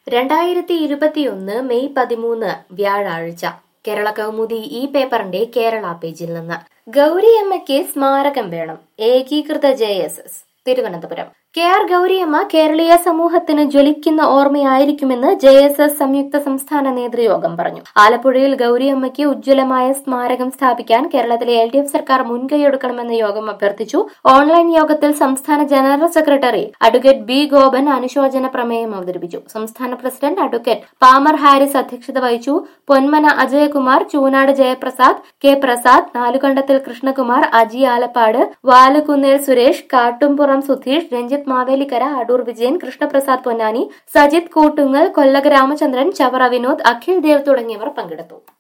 രണ്ടായിരത്തി ഇരുപത്തിയൊന്ന് മെയ് പതിമൂന്ന് വ്യാഴാഴ്ച കേരള കൗമുദി ഈ പേപ്പറിന്റെ കേരള പേജിൽ നിന്ന് ഗൗരിയമ്മയ്ക്ക് സ്മാരകം വേണം ഏകീകൃത J S S Thiruvananthapuram K R Gowriamma കേരളീയ സമൂഹത്തിന് ജ്വലിക്കുന്ന ഓർമ്മയായിരിക്കുമെന്ന് ജെ എസ് എസ് സംയുക്ത സംസ്ഥാന നേതൃയോഗം പറഞ്ഞു ആലപ്പുഴയിൽ ഗൗരിയമ്മയ്ക്ക് ഉജ്ജ്വലമായ സ്മാരകം സ്ഥാപിക്കാൻ കേരളത്തിലെ എൽ ഡി എഫ് സർക്കാർ മുൻകൈയെടുക്കണമെന്ന് യോഗം അഭ്യർത്ഥിച്ചു ഓൺലൈൻ യോഗത്തിൽ സംസ്ഥാന general secretary advocate B Gopan അനുശോചന പ്രമേയം അവതരിപ്പിച്ചു സംസ്ഥാന പ്രസിഡന്റ് അഡ്വക്കേറ്റ് പാമർ ഹാരിസ് അധ്യക്ഷത വഹിച്ചു പൊന്മന അജയകുമാർ ചൂനാട് ജയപ്രസാദ് കെ പ്രസാദ് നാലുകണ്ടത്തിൽ കൃഷ്ണകുമാർ അജി ആലപ്പാട് വാലുകുന്നേൽ സുരേഷ് കാട്ടുംപുറം സുധീഷ് രഞ്ജിത്ത് മാവേലിക്കര അടൂർ വിജയൻ കൃഷ്ണപ്രസാദ് പൊന്നാനി സജിത് കൂട്ടുങ്ങൽ കൊല്ലക രാമചന്ദ്രൻ ചവറ വിനോദ് അഖിൽ ദേവ് തുടങ്ങിയവർ പങ്കെടുത്തു